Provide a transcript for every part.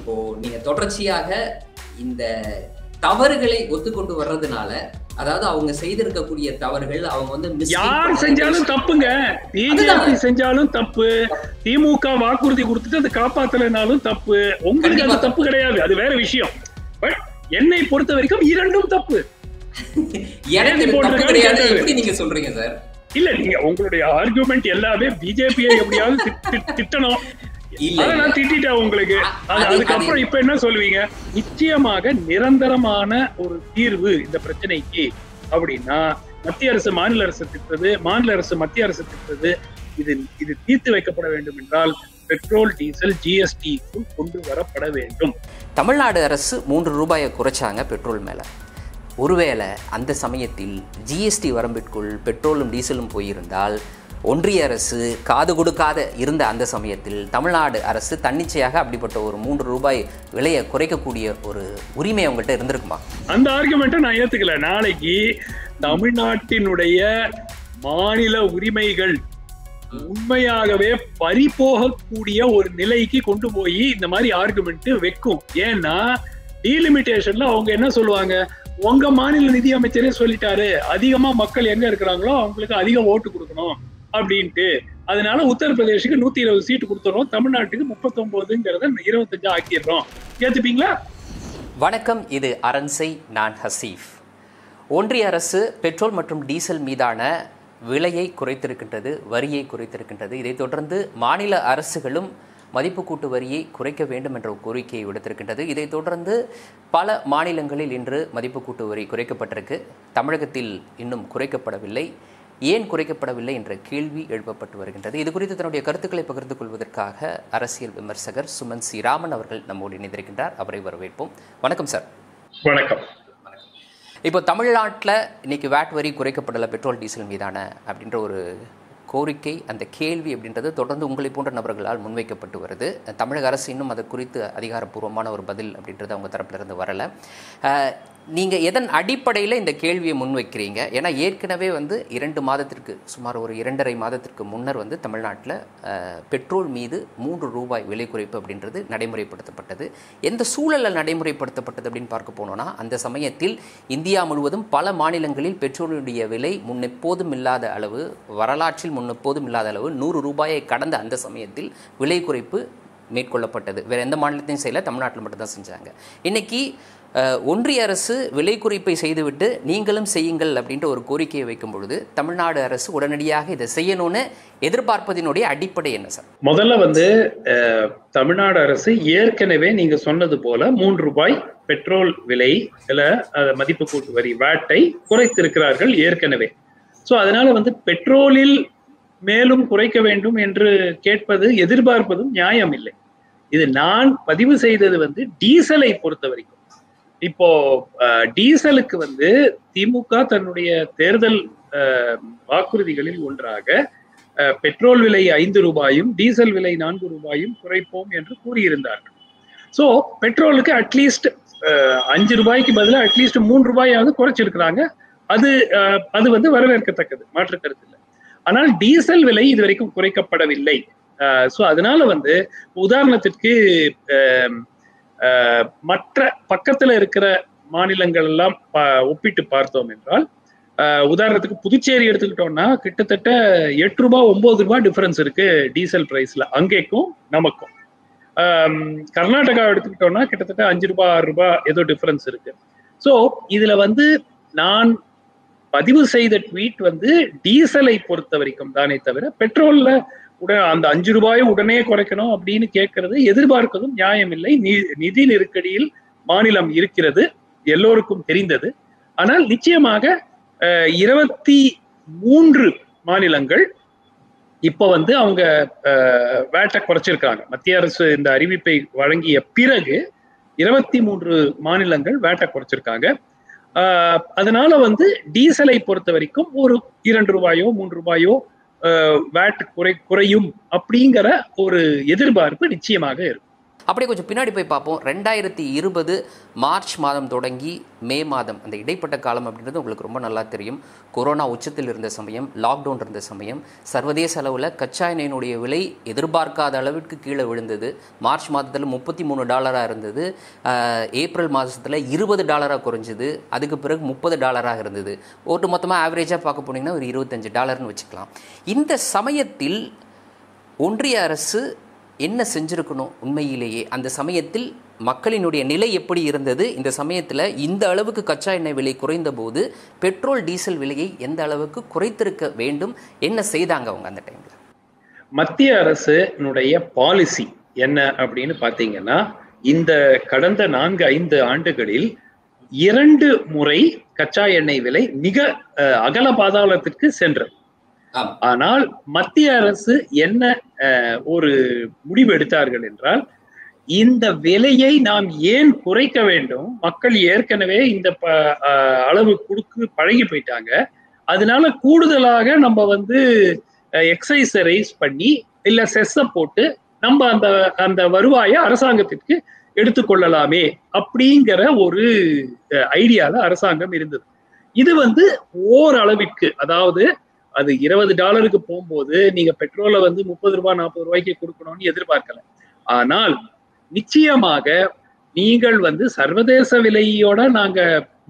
இப்போ நீங்க தொடர்ச்சியாக இந்த தவறுகளை ஒத்துக்கொண்டு வர்றதுனால அதாவது அவங்க செய்திருக்கக்கூடிய தவறுகள் அவங்க வந்து mistake யார் பண்ணாங்க. செஞ்சாலும் தப்புங்க பிஜேபி செஞ்சாலும் தப்பு திமுக வாக்குறுதி கொடுத்துட்டு அதை காப்பாத்தலைனாலும் தப்பு உங்களுக்கு அது கண்டிப்பா. தப்பு கிடையாது அது வேற விஷயம் பட் என்னை பொறுத்த வரைக்கும் இரண்டும் தப்பு எனக்கு இது போன்ற தப்பு கிடையாது கேட்டது. எப்படி நீங்க சொல்றீங்க சார் இல்ல நீங்க உங்களுடைய ஆர்குமெண்ட் எல்லாமே பிஜேபியை எப்படியாவது திட்- திட்- திட்டணும் இல்ல, அதை நான் இல்ல. திட்டிட்டேன் உங்களுக்கு அ- அது- அது- அதுக்கப்புறம் அது- இப்ப என்ன சொல்லுவீங்க நிச்சயமாக நிரந்தரமான ஒரு தீர்வு இந்த பிரச்சனைக்கு அப்படின்னா மத்திய அரசு மாநில அரசு திட்டது மாநில அரசு மத்திய அரசு திட்டது இது இது தீர்த்து வைக்கப்பட வேண்டும் என்றால் பெட்ரோல் டீசல் ஜிஎஸ்டி கொண்டு வரப்பட வேண்டும் தமிழ்நாடு அரசு மூன்று ரூபாயை குறைச்சாங்க பெட்ரோல் மேலே ஒருவேளை அந்த சமயத்தில் ஜிஎஸ்டி வரம்பிற்குள் பெட்ரோலும் டீசலும் போயிருந்தால் ஒன்றிய அரசு காது கொடுக்காத இருந்த அந்த சமயத்தில் தமிழ்நாடு அரசு தன்னிச்சையாக அப்படிப்பட்ட ஒரு மூன்று ரூபாய் விலையை குறைக்கக்கூடிய ஒரு உரிமை அவங்கள்ட்ட இருந்திருக்குமா அந்த ஆர்குமெண்ட்டை நான் ஏத்துக்கல நாளைக்கு தமிழ்நாட்டினுடைய மாநில உரிமைகள் உண்மையாகவே பறி போகக்கூடிய ஒரு நிலைக்கு கொண்டு போய் இந்த மாதிரி ஆர்குமெண்ட் வைக்கும் ஏன்னா டீலிமிட்டேஷன்ல அவங்க என்ன சொல்லுவாங்க உங்க மாநில நிதி அமைச்சரே சொல்லிட்டாரு அதிகமா மக்கள் எங்க இருக்கிறாங்களோ அவங்களுக்கு அதிக ஓட்டு கொடுக்கணும் அப்படின்ட்டு அதனால உத்தரப்பிரதேசுக்கு நூத்தி இருபது சீட்டு கொடுத்துறோம் தமிழ்நாட்டுக்கு முப்பத்தொன்பதுங்கிறத இருபத்தஞ்சு ஆக்கிடுறோம் ஏத்துப்பீங்களா வணக்கம் இது அரண்சை நான் ஹசீஃப் ஒன்றிய அரசு பெட்ரோல் மற்றும் டீசல் மீதான விலையை குறைத்திருக்கின்றது வரியை குறைத்திருக்கின்றது இதைத் தொடர்ந்து மாநில அரசுகளும் மதிப்பு கூட்டு வரியை குறைக்க வேண்டும் என்ற ஒரு கோரிக்கையை விடுத்திருக்கின்றது இதைத் தொடர்ந்து பல மாநிலங்களில் இன்று மதிப்பு கூட்டு வரி குறைக்கப்பட்டிருக்கு தமிழகத்தில் இன்னும் குறைக்கப்படவில்லை ஏன் குறைக்கப்படவில்லை என்ற கேள்வி எழுப்பப்பட்டு வருகின்றது இது குறித்து தன்னுடைய கருத்துக்களை பகிர்ந்து கொள்வதற்காக அரசியல் விமர்சகர் சுமன் சி ராமன் அவர்கள் நம்மோடு இணைந்திருக்கின்றார் அவரை வரவேற்போம் வணக்கம் சார் வணக்கம் இப்போ தமிழ்நாட்டில் இன்னைக்கு வேட் வரி குறைக்கப்படலை பெட்ரோல் டீசல் மீதான அப்படின்ற ஒரு கோரிக்கை அந்த கேள்வி அப்படின்றது தொடர்ந்து உங்களை போன்ற நபர்களால் முன்வைக்கப்பட்டு வருது தமிழக அரசு இன்னும் அது குறித்து அதிகாரப்பூர்வமான ஒரு பதில் அப்படின்றது அவங்க தரப்புல இருந்து வரலை அஹ், நீங்க எதன் அடிப்படையில் இந்த கேள்வியை முன்வைக்கிறீங்க ஏன்னா ஏற்கனவே வந்து இரண்டு மாதத்திற்கு சுமார் ஒரு இரண்டரை மாதத்திற்கு முன்னர் வந்து தமிழ்நாட்டில் பெட்ரோல் மீது மூன்று ரூபாய் விலை குறைப்பு அப்படின்றது நடைமுறைப்படுத்தப்பட்டது எந்த சூழலில் நடைமுறைப்படுத்தப்பட்டது அப்படின்னு பார்க்க போனோம்னா அந்த சமயத்தில் இந்தியா முழுவதும் பல மாநிலங்களில் பெட்ரோலுடைய விலை முன்னெப்போதும் இல்லாத அளவு வரலாற்றில் முன்னெப்போதும் இல்லாத அளவு நூறு ரூபாயை கடந்த அந்த சமயத்தில் விலை குறைப்பு மேற்கொள்ளப்பட்டது வேற எந்த மாநிலத்தையும் செய்யல தமிழ்நாட்டில் மட்டும்தான் செஞ்சாங்க இன்னைக்கு அஹ், ஒன்றிய அரசு விலை குறைப்பை செய்துவிட்டு நீங்களும் செய்யுங்கள் அப்படின்ற ஒரு கோரிக்கையை வைக்கும் பொழுது தமிழ்நாடு அரசு உடனடியாக இதை செய்யணும்னு எதிர்பார்ப்பதினுடைய அடிப்படை என்ன சார் முதல்ல வந்து அஹ், தமிழ்நாடு அரசு ஏற்கனவே நீங்க சொன்னது போல மூன்று ரூபாய் பெட்ரோல் விலை இல்ல அஹ், மதிப்பு கூட்டு வரி வேட்டை குறைத்திருக்கிறார்கள் ஏற்கனவே சோ அதனால வந்து பெட்ரோலில் மேலும் குறைக்க வேண்டும் என்று கேட்பது எதிர்பார்ப்பதும் நியாயம் இல்லை இது நான் பதிவு செய்தது வந்து டீசலை பொறுத்த வரைக்கும் இப்போ அஹ், டீசலுக்கு வந்து திமுக தன்னுடைய தேர்தல் அஹ், வாக்குறுதிகளில் ஒன்றாக அஹ், பெட்ரோல் விலை ஐந்து ரூபாயும் டீசல் விலை நான்கு ரூபாயும் குறைப்போம் என்று கூறியிருந்தார்கள் சோ பெட்ரோலுக்கு அட்லீஸ்ட் அஞ்சு ரூபாய்க்கு பதிலாக அட்லீஸ்ட் மூன்று ரூபாயாவது குறைச்சிருக்கிறாங்க அது அஹ், அது வந்து வரவேற்கத்தக்கது மாற்று கருத்து இல்லை ஆனால் டீசல் விலை இதுவரைக்கும் குறைக்கப்படவில்லை ஸோ அதனால வந்து உதாரணத்திற்கு அஹ், அஹ், மற்ற பக்கத்துல இருக்கிற மாநிலங்கள் எல்லாம் பா- ஒப்பிட்டு பார்த்தோம் என்றால் அஹ், உதாரணத்துக்கு புதுச்சேரி எடுத்துக்கிட்டோம்னா கிட்டத்தட்ட எட்டு ரூபாய் ஒன்பது ரூபாய் டிஃபரன்ஸ் இருக்கு டீசல் பிரைஸ்ல அங்கேக்கும் நமக்கும் ஆம், கர்நாடகா எடுத்துக்கிட்டோம்னா கிட்டத்தட்ட அஞ்சு ரூபாய் ஆறு ரூபாய் ஏதோ டிஃபரன்ஸ் இருக்கு ஸோ இதுல வந்து நான் பதிவு செய்த ட்வீட் வந்து டீசலை பொறுத்த வரைக்கும் தானே தவிர பெட்ரோல்ல உடனே அந்த அஞ்சு ரூபாயை உடனே குறைக்கணும் அப்படின்னு கேட்கறது எதிர்பார்ப்பதும் நியாயம் இல்லை நி- நிதி நெருக்கடியில் மாநிலம் இருக்கிறது எல்லோருக்கும் தெரிந்தது ஆனால் நிச்சயமாக அஹ், இருபத்தி மூன்று மாநிலங்கள் இப்ப வந்து அவங்க வேட்டை குறைச்சிருக்காங்க மத்திய அரசு இந்த அறிவிப்பை வழங்கிய பிறகு இருபத்தி மூன்று மாநிலங்கள் வேட்டை குறைச்சிருக்காங்க ஆஹ் அதனால வந்து டீசலை பொறுத்த வரைக்கும் ஒரு இரண்டு ரூபாயோ மூன்று ரூபாயோ வேட் குறை குறையும் அப்படிங்கிற ஒரு எதிர்பார்ப்பு நிச்சயமாக இருக்கும் அப்படியே கொஞ்சம் பின்னாடி போய் பார்ப்போம் ரெண்டாயிரத்தி இருபது மார்ச் மாதம் தொடங்கி மே மாதம் அந்த இடைப்பட்ட காலம் அப்படின்றது உங்களுக்கு ரொம்ப நல்லா தெரியும் கொரோனா உச்சத்தில் இருந்த சமயம் லாக்டவுன் இருந்த சமயம் சர்வதேச அளவில் கச்சா எண்ணெயினுடைய விலை எதிர்பார்க்காத அளவிற்கு கீழே விழுந்தது மார்ச் மாதத்தில் முப்பத்தி மூணு டாலராக இருந்தது ஆஹ், ஏப்ரல் மாதத்தில் இருபது டாலராக குறைஞ்சது அதுக்கு பிறகு முப்பது டாலராக இருந்தது ஒட்டு மொத்தமாக ஆவரேஜாக பார்க்க போனீங்கன்னா ஒரு இருபத்தஞ்சு டாலர்னு வச்சுக்கலாம் இந்த சமயத்தில் ஒன்றிய அரசு என்ன செஞ்சிருக்கணும் உண்மையிலேயே அந்த சமயத்தில் மக்களினுடைய நிலை எப்படி இருந்தது இந்த சமயத்தில் இந்த அளவுக்கு கச்சா எண்ணெய் விலை குறைந்த போது பெட்ரோல் டீசல் விலையை எந்த அளவுக்கு குறைத்திருக்க வேண்டும் என்ன செய்தாங்க அவங்க அந்த டைம்ல மத்திய அரசுனுடைய பாலிசி என்ன அப்படின்னு பாத்தீங்கன்னா இந்த கடந்த நான்கு ஐந்து ஆண்டுகளில் இரண்டு முறை கச்சா எண்ணெய் விலை மிக அஹ், அகல பாதாளத்திற்கு சென்றது ஆம். ஆனால் மத்திய அரசு என்ன அஹ், ஒரு முடிவு எடுத்தார்கள் என்றால் இந்த விலையை நாம் ஏன் குறைக்க வேண்டும் மக்கள் ஏற்கனவே இந்த ப- அஹ், அளவு கொடுக்கு பழகி போயிட்டாங்க அதனால கூடுதலாக நம்ம வந்து எக்ஸைஸை ரைஸ் பண்ணி இல்ல செஸ்ஸ போட்டு நம்ம அந்த அந்த வருவாயை அரசாங்கத்திற்கு எடுத்துக்கொள்ளலாமே அப்படிங்கிற ஒரு ஐடியால அரசாங்கம் இருந்தது இது வந்து ஓரளவிற்கு அதாவது அது இருபது டாலருக்கு போகும்போது நீங்க பெட்ரோலை வந்து முப்பது ரூபாய் நாற்பது ரூபாய்க்கு கொடுக்கணும்னு எதிர்பார்க்கல ஆனால் நிச்சயமாக நீங்கள் வந்து சர்வதேச விலையோட நாங்க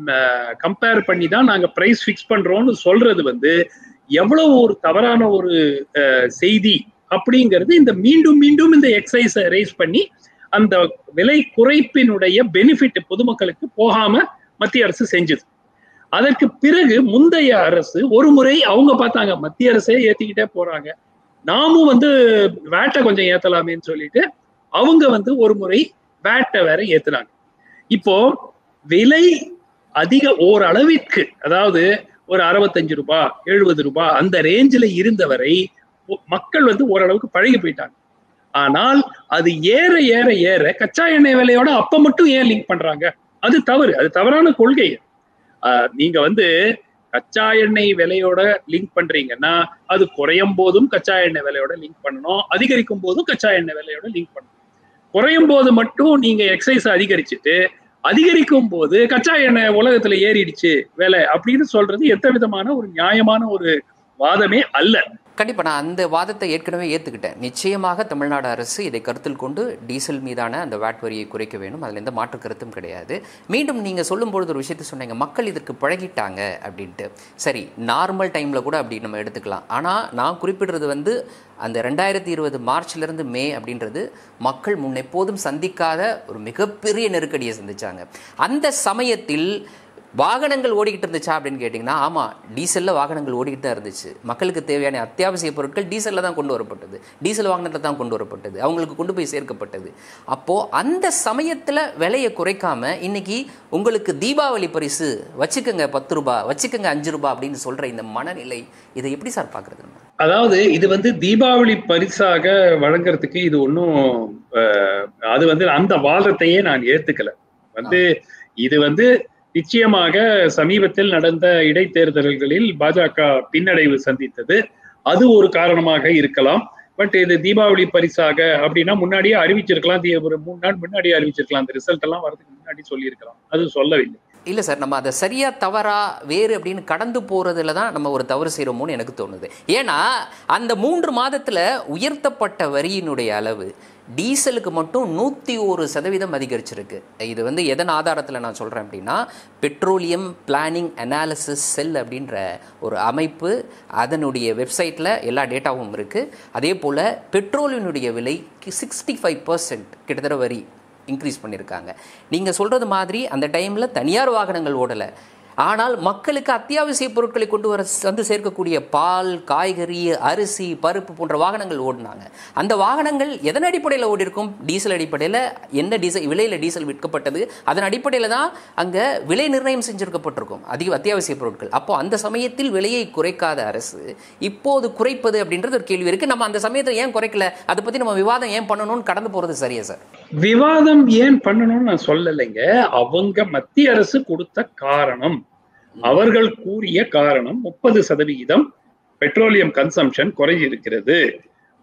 கம்பேர் பண்ணி தான் நாங்க பிரைஸ் ஃபிக்ஸ் பண்றோம்னு சொல்றது வந்து எவ்வளவு ஒரு தவறான ஒரு அஹ், செய்தி அப்படிங்கிறது இந்த மீண்டும் மீண்டும் இந்த எக்ஸைஸை ரைஸ் பண்ணி அந்த விலை குறைப்பினுடைய பெனிஃபிட் பொதுமக்களுக்கு போகாம மத்திய அரசு செஞ்சது அதற்கு பிறகு முந்தைய அரசு ஒரு முறை அவங்க பார்த்தாங்க மத்திய அரசே ஏத்திக்கிட்டே போறாங்க நாமும் வந்து வேட்டை கொஞ்சம் ஏத்தலாமேன்னு சொல்லிட்டு அவங்க வந்து ஒரு முறை வேட்டை வேற ஏத்துனாங்க இப்போ விலை அதிக ஓரளவிற்கு அதாவது ஒரு அறுபத்தஞ்சு ரூபாய் எழுபது ரூபாய் அந்த ரேஞ்சில் இருந்தவரை ஒ- மக்கள் வந்து ஓரளவுக்கு பழகி போயிட்டாங்க ஆனால் அது ஏற ஏற ஏற கச்சா எண்ணெய் விலையோட அப்ப மட்டும் ஏன் லிங்க் பண்றாங்க அது தவறு அது தவறான கொள்கை ஆஹ் நீங்க வந்து கச்சா எண்ணெய் விலையோட லிங்க் பண்றீங்கன்னா அது குறையும் போதும் கச்சா எண்ணெய் விலையோட லிங்க் பண்ணணும் அதிகரிக்கும் போதும் கச்சா எண்ணெய் விலையோட லிங்க் பண்ணணும் குறையும் போது மட்டும் நீங்க எக்ஸைஸ் அதிகரிச்சுட்டு அதிகரிக்கும் போது கச்சா எண்ணெய் உலகத்துல ஏறிடுச்சு விலை அப்படின்னு சொல்றது எந்த விதமான ஒரு நியாயமான ஒரு வாதமே அல்ல கண்டிப்பாக நான் அந்த வாதத்தை ஏற்கனவே ஏற்றுக்கிட்டேன் நிச்சயமாக தமிழ்நாடு அரசு இதை கருத்தில் கொண்டு டீசல் மீதான அந்த வாட் வரியை குறைக்க வேண்டும் அதில் எந்த மாற்று கருத்தும் கிடையாது மீண்டும் நீங்கள் சொல்லும்பொழுது ஒரு விஷயத்தை சொன்னீங்க மக்கள் இதற்கு பழகிட்டாங்க அப்படின்ட்டு சரி நார்மல் டைமில் கூட அப்படி நம்ம எடுத்துக்கலாம் ஆனால் நான் குறிப்பிடுறது வந்து அந்த ரெண்டாயிரத்தி இருபது மார்ச்லேருந்து மே அப்படின்றது மக்கள் முன்னெப்போதும் சந்திக்காத ஒரு மிகப்பெரிய நெருக்கடியை சந்திச்சாங்க அந்த சமயத்தில் வாகனங்கள் ஓடிக்கிட்டு இருந்துச்சா அப்படின்னு கேட்டிங்கன்னா ஆமாம் டீசலில் வாகனங்கள் ஓடிக்கிட்டு தான் இருந்துச்சு மக்களுக்கு தேவையான அத்தியாவசிய பொருட்கள் டீசலில் தான் கொண்டு வரப்பட்டது டீசல் வாகனத்தில் தான் கொண்டு வரப்பட்டது அவங்களுக்கு கொண்டு போய் சேர்க்கப்பட்டது அப்போது அந்த சமயத்தில் விலையை குறைக்காம இன்னைக்கு உங்களுக்கு தீபாவளி பரிசு வச்சுக்கோங்க பத்து ரூபாய் வச்சுக்கோங்க அஞ்சு ரூபாய் அப்படின்னு சொல்கிற இந்த மனநிலை இதை எப்படி சார் பார்க்குறது நம்ம அதாவது இது வந்து தீபாவளி பரிசாக வழங்குறதுக்கு இது ஒன்றும் அது வந்து அந்த வாதத்தையே நான் ஏத்துக்கல வந்து இது வந்து நிச்சயமாக சமீபத்தில் நடந்த இடைத்தேர்தல்களில் பாஜக பின்னடைவு சந்தித்தது அது ஒரு காரணமாக இருக்கலாம் பட் இது தீபாவளி பரிசாக அப்படின்னா முன்னாடியே அறிவிச்சிருக்கலாம் தீ- ஒரு மூணு நாள் முன்னாடியே அறிவிச்சிருக்கலாம் அந்த ரிசல்ட் எல்லாம் வரதுக்கு முன்னாடி சொல்லியிருக்கலாம் அது சொல்லவில்லை இல்லை சார் நம்ம அதை சரியா தவறா வேறு அப்படின்னு கடந்து போகிறதுல தான் நம்ம ஒரு தவறு செய்கிறோமோன்னு எனக்கு தோணுது ஏன்னா அந்த மூன்று மாதத்தில் உயர்த்தப்பட்ட வரியினுடைய அளவு டீசலுக்கு மட்டும் நூற்றி ஒரு சதவீதம் அதிகரிச்சிருக்கு இது வந்து எதன் ஆதாரத்தில் நான் சொல்கிறேன் அப்படின்னா பெட்ரோலியம் பிளானிங் அனாலிசிஸ் செல் அப்படின்ற ஒரு அமைப்பு அதனுடைய வெப்சைட்டில் எல்லா டேட்டாவும் இருக்குது அதே போல் பெட்ரோலினுடைய விலை சிக்ஸ்டி ஃபைவ் பர்சன்ட் கிட்டத்தட்ட வரி இன்க்ரீஸ் பண்ணியிருக்காங்க நீங்கள் சொல்கிறது மாதிரி அந்த டைமில் தனியார் வாகனங்கள் ஓடலை ஆனால் மக்களுக்கு அத்தியாவசிய பொருட்களை கொண்டு வர வந்து சேர்க்கக்கூடிய பால் காய்கறி அரிசி பருப்பு போன்ற வாகனங்கள் ஓடினாங்க அந்த வாகனங்கள் எதன் அடிப்படையில் ஓடி இருக்கும் டீசல் அடிப்படையில் என்ன டீசல் விலையில் டீசல் விற்கப்பட்டது அதன் அடிப்படையில் தான் அங்கே விலை நிர்ணயம் செஞ்சிருக்கப்பட்டிருக்கும் அதிக அத்தியாவசிய பொருட்கள் அப்போ அந்த சமயத்தில் விலையை குறைக்காத அரசு இப்போது குறைப்பது அப்படின்றது ஒரு கேள்வி இருக்குது நம்ம அந்த சமயத்தில் ஏன் குறைக்கல அதை பற்றி நம்ம விவாதம் ஏன் பண்ணணும்னு கடந்து போகிறது சரியா சார் விவாதம் ஏன் பண்ணணும்னு நான் சொல்லலைங்க அவங்க மத்திய அரசு கொடுத்த காரணம் அவர்கள் கூறிய காரணம் முப்பது சதவிகிதம் பெட்ரோலியம் கன்சம்ஷன் குறைஞ்சிருக்கிறது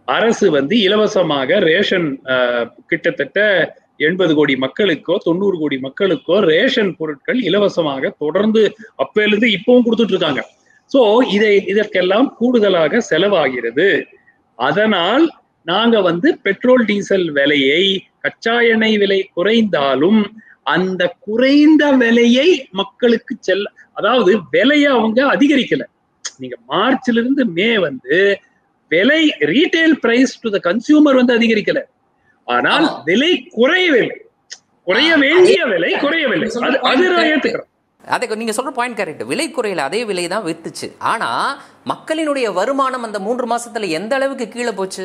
அரசு வந்து இலவசமாக ரேஷன் அஹ், கிட்டத்தட்ட எண்பது கோடி மக்களுக்கோ தொண்ணூறு கோடி மக்களுக்கோ ரேஷன் பொருட்கள் இலவசமாக தொடர்ந்து அப்பையிலிருந்து இப்பவும் கொடுத்துட்டு இருக்காங்க சோ இதை இதற்கெல்லாம் கூடுதலாக செலவாகிறது அதனால் நாங்க வந்து பெட்ரோல் டீசல் விலையை கச்சா எண்ணெய் விலை குறைந்தாலும் அந்த குறைந்த விலையை மக்களுக்கு செல்ல அதாவது விலையை அவங்க அதிகரிக்கல நீங்க மார்ச்ல இருந்து மே வந்து விலை retail price to the consumer வந்து அதிகரிக்கல ஆனால் ஆமா. விலை குறையவில்லை குறைய ஆ, வேண்டிய விலை குறையவில்லை அது அது நான் ஏத்துக்கிறேன் அதை நீங்க சொல்ற பாயிண்ட் கரெக்ட் விலை குறையல அதே விலை தான் வித்துச்சு ஆனா மக்களினுடைய வருமானம் அந்த மூன்று மாசத்துல எந்த அளவுக்கு கீழே போச்சு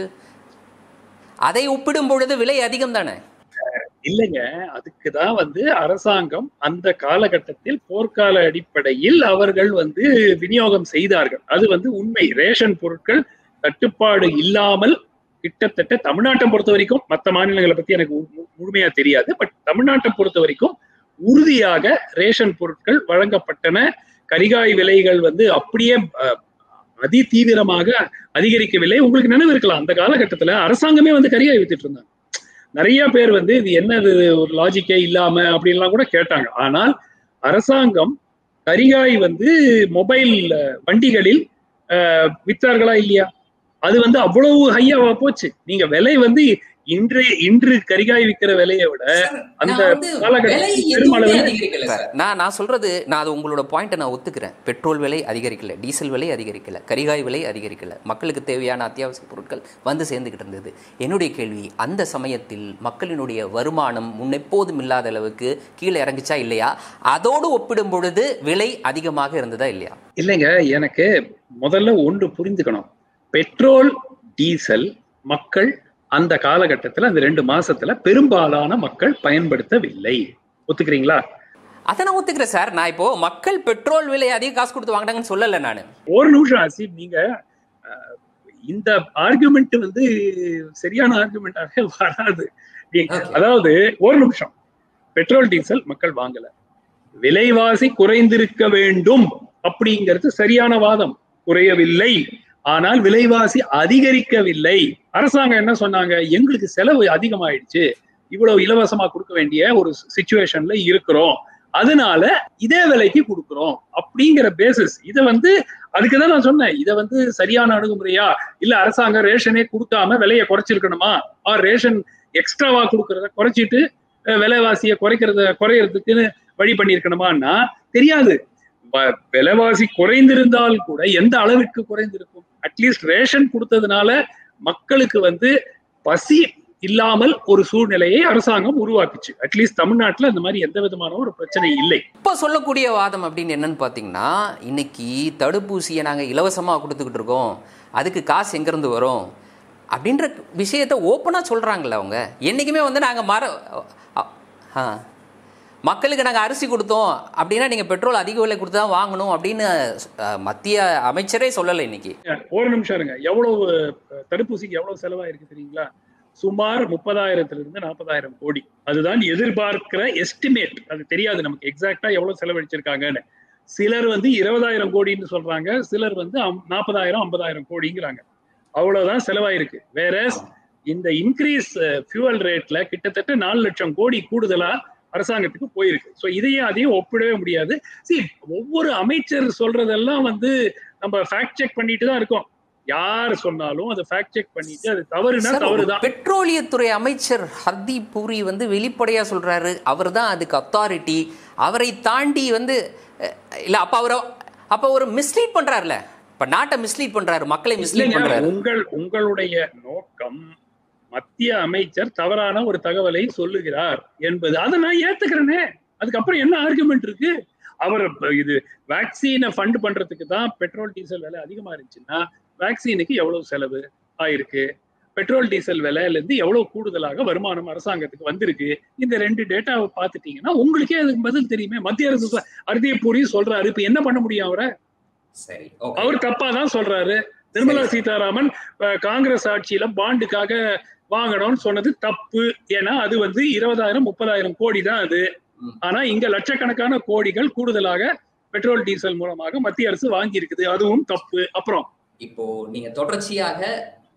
அதை ஒப்பிடும் பொழுது விலை அதிகம் தானே இல்லைங்க அதுக்கு தான் வந்து அரசாங்கம் அந்த காலகட்டத்தில் போர்க்கால அடிப்படையில் அவர்கள் வந்து விநியோகம் செய்தார்கள் அது வந்து உண்மை ரேஷன் பொருட்கள் தட்டுப்பாடு இல்லாமல் கிட்டத்தட்ட தமிழ்நாட்டை பொறுத்த வரைக்கும் மற்ற மாநிலங்களை பத்தி எனக்கு மு- மு- முழுமையா தெரியாது பட் தமிழ்நாட்டை பொறுத்த வரைக்கும் உறுதியாக ரேஷன் பொருட்கள் வழங்கப்பட்டன கரிகாய் விலைகள் வந்து அப்படியே அஹ், அதி தீவிரமாக அதிகரிக்கவில்லை உங்களுக்கு நினைவு இருக்கலாம் அந்த காலகட்டத்துல அரசாங்கமே வந்து கரிகாய் வித்துட்டு இருந்தாங்க நிறைய பேர் வந்து இது என்னது ஒரு லாஜிக்கே இல்லாம அப்படின்லாம் கூட கேட்டாங்க ஆனால் அரசாங்கம் கரிகாய் வந்து மொபைல் வண்டிகளில் அஹ், வித்தார்களா இல்லையா அது வந்து அவ்வளவு ஹையாவா போச்சு நீங்க விலை வந்து இன்று இன்று கரிகாய் விக்கிற விலையை விட அந்த நான் வந்து காலகட்டத்தில் விலை எதுவுமே பெருமளவில் அதிகரிக்கல சார் நான் நான் சொல்றது நான் அது உங்களோட பாயிண்ட்டை நான் ஒத்துக்கிறேன் பெட்ரோல் விலை அதிகரிக்கல டீசல் விலை அதிகரிக்கல கரிகாய் விலை அதிகரிக்கல மக்களுக்கு தேவையான அத்தியாவசிய பொருட்கள் வந்து சேர்ந்துகிட்டு இருந்தது என்னுடைய கேள்வி அந்த சமயத்தில் மக்களினுடைய வருமானம் முன்னெப்போதும் இல்லாத அளவுக்கு கீழே இறங்குச்சா இல்லையா அதோடு ஒப்பிடும் பொழுது விலை அதிகமாக இருந்ததா இல்லையா இல்லைங்க எனக்கு முதல்ல ஒன்று புரிஞ்சுக்கணும் பெட்ரோல் டீசல் மக்கள் அந்த காலகட்டத்துல அந்த ரெண்டு மாசத்துல பெரும்பாலான மக்கள் பயன்படுத்தவில்லை ஒத்துக்கிறீங்களா அதை நான் ஒத்துக்கிறேன் சார் நான் இப்போ மக்கள் பெட்ரோல் விலை அதிக காசு கொடுத்து வாங்கினாங்கன்னு சொல்லலை நான் ஒரு நிமிஷம் ஆசிப் நீங்க அஹ், இந்த ஆர்குமெண்ட் வந்து சரியான ஆர்குமெண்டாக வராது நீங்க- Okay. அதாவது ஒரு நிமிஷம் பெட்ரோல் டீசல் மக்கள் வாங்கல விலைவாசி குறைந்திருக்க வேண்டும் அப்படிங்கிறது சரியான வாதம் குறையவில்லை ஆனால் விலைவாசி அதிகரிக்கவில்லை அரசாங்கம் என்ன சொன்னாங்க எங்களுக்கு செலவு அதிகமாயிடுச்சு இவ்வளவு இலவசமா கொடுக்க வேண்டிய ஒரு சுச்சுவேஷன்ல இருக்கிறோம் அதனால இதே விலைக்கு கொடுக்குறோம் அப்படிங்கிற பேசிஸ் இதை வந்து அதுக்கு தான் நான் சொன்னேன் இதை வந்து சரியான அணுகுமுறையா இல்ல அரசாங்கம் ரேஷனே கொடுக்காம விலையை குறைச்சிருக்கணுமா ஆர் ரேஷன் எக்ஸ்ட்ராவா கொடுக்கறத குறைச்சிட்டு அஹ், விலைவாசியை குறைக்கிறத குறையறதுக்குன்னு வழி பண்ணியிருக்கணுமான்னா தெரியாது வ- விலைவாசி குறைந்திருந்தால் கூட எந்த அளவிற்கு குறைந்திருக்கும் அட்லீஸ்ட் ரேஷன் கொடுத்ததுனால மக்களுக்கு வந்து பசி இல்லாமல் ஒரு சூழ்நிலையை அரசாங்கம் உருவாக்குச்சு அட்லீஸ்ட் தமிழ்நாட்டுல அந்த மாதிரி எந்த விதமான ஒரு பிரச்சனை இல்லை இப்போ சொல்லக்கூடிய வாதம் அப்படின்னு என்னன்னு பார்த்தீங்கன்னா இன்னைக்கு தடுப்பூசியை நாங்கள் இலவசமாக கொடுத்துக்கிட்டு இருக்கோம் அதுக்கு காசு எங்கேருந்து வரும் அப்படின்ற விஷயத்தை ஓப்பனாக சொல்கிறாங்களே அவங்க என்றைக்குமே வந்து நாங்கள் மர அ- ஆ மக்களுக்கு நாங்கள் அரிசி கொடுத்தோம் அப்படின்னா நீங்கள் பெட்ரோல் அதிக விலை கொடுத்து தான் வாங்கணும் அப்படின்னு அஹ், மத்திய அமைச்சரே சொல்லலை இன்னைக்கு ஒரு நிமிஷம் இருங்க எவ்வளவு அஹ், தடுப்பூசிக்கு எவ்வளவு செலவாயிருக்கு தெரியுங்களா சுமார் முப்பதாயிரத்துல இருந்து நாற்பதாயிரம் கோடி அதுதான் எதிர்பார்க்கிற எஸ்டிமேட் அது தெரியாது நமக்கு எக்ஸாக்டா எவ்வளவு செலவழிச்சிருக்காங்கன்னு சிலர் வந்து இருபதாயிரம் கோடின்னு சொல்றாங்க சிலர் வந்து அம்- நாற்பதாயிரம் ஐம்பதாயிரம் கோடிங்கிறாங்க அவ்வளவுதான் செலவாயிருக்கு வேற இந்த இன்க்ரீஸ் ஃபியூவல் ரேட்ல கிட்டத்தட்ட நாலு லட்சம் கோடி கூடுதலா அரசாங்கத்துக்கு போயிருக்கு ஸோ இதையும் அதையும் ஒப்பிடவே முடியாது சி ஒவ்வொரு அமைச்சர் சொல்றதெல்லாம் வந்து நம்ம ஃபேக்ட் செக் பண்ணிட்டு தான் இருக்கோம் யார் சொன்னாலும் அதை ஃபேக்ட் செக் பண்ணிட்டு அது தவறுனா சார், ஒரு தவறுதான் பெட்ரோலியத்துறை அமைச்சர் ஹர்தீப் பூரி வந்து வெளிப்படையா சொல்றாரு அவர் தான் அதுக்கு அத்தாரிட்டி அவரை தாண்டி வந்து அஹ், இல்ல அப்ப அவரை அப்ப ஒரு மிஸ்லீட் பண்றாருல இப்ப நாட்டை மிஸ்லீட் பண்றாரு மக்களை மிஸ்லீட் இல்லைங்க, பண்றாரு உங்கள் உங்களுடைய நோக்கம் மத்திய அமைச்சர் தவறான ஒரு தகவலை சொல்லுகிறார் என்பது அதை நான் ஏத்துக்கிறேனே அதுக்கப்புறம் என்ன ஆர்குமெண்ட் இருக்கு அவர் இப்ப இது வேக்சினை ஃபண்ட் பண்றதுக்கு தான் பெட்ரோல் டீசல் விலை அதிகமா இருந்துச்சுன்னா வேக்சினுக்கு எவ்வளவு செலவு ஆயிருக்கு பெட்ரோல் டீசல் விலையில இருந்து எவ்வளவு கூடுதலாக வருமானம் அரசாங்கத்துக்கு வந்திருக்கு இந்த ரெண்டு டேட்டாவை பார்த்துட்டீங்கன்னா உங்களுக்கே அதுக்கு பதில் தெரியுமே மத்திய அரசு ஹர்தீப் பூரி சொல்றாரு இப்ப என்ன பண்ண முடியும் அவரை சரி ஓகே அவர் தப்பா தான் சொல்றாரு நிர்மலா சீதாராமன் அஹ், காங்கிரஸ் ஆட்சியில பாண்டுக்காக வாங்கணும்னு சொன்னது தப்பு ஏன்னா அது வந்து இருபதாயிரம் முப்பதாயிரம் கோடி தான் அது ம். ஆனா இங்க லட்சக்கணக்கான கோடிகள் கூடுதலாக பெட்ரோல் டீசல் மூலமாக மத்திய அரசு வாங்கி இருக்குது அதுவும் தப்பு அப்புறம் இப்போ நீங்க தொடர்ச்சியாக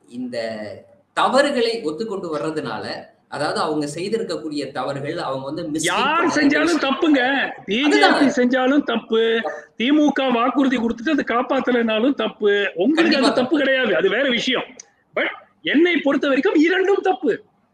இந்த தவறுகளை ஒத்துக்கொண்டு வர்றதுனால அதாவது அவங்க செய்திருக்கக்கூடிய தவறுகள் அவங்க வந்து mistake யார் பண்ண- செஞ்சாலும் தப்புங்க பிஜேபி செஞ்சாலும் தப்பு திமுக வாக்குறுதி கொடுத்துட்டு அதை காப்பாத்தலைனாலும் தப்பு உங்களுக்கு அது கண்டிப்பா. தப்பு கிடையாது அது வேற விஷயம் பட் என்னை பொறுத்த வரைக்கும் இரண்டும் தப்பு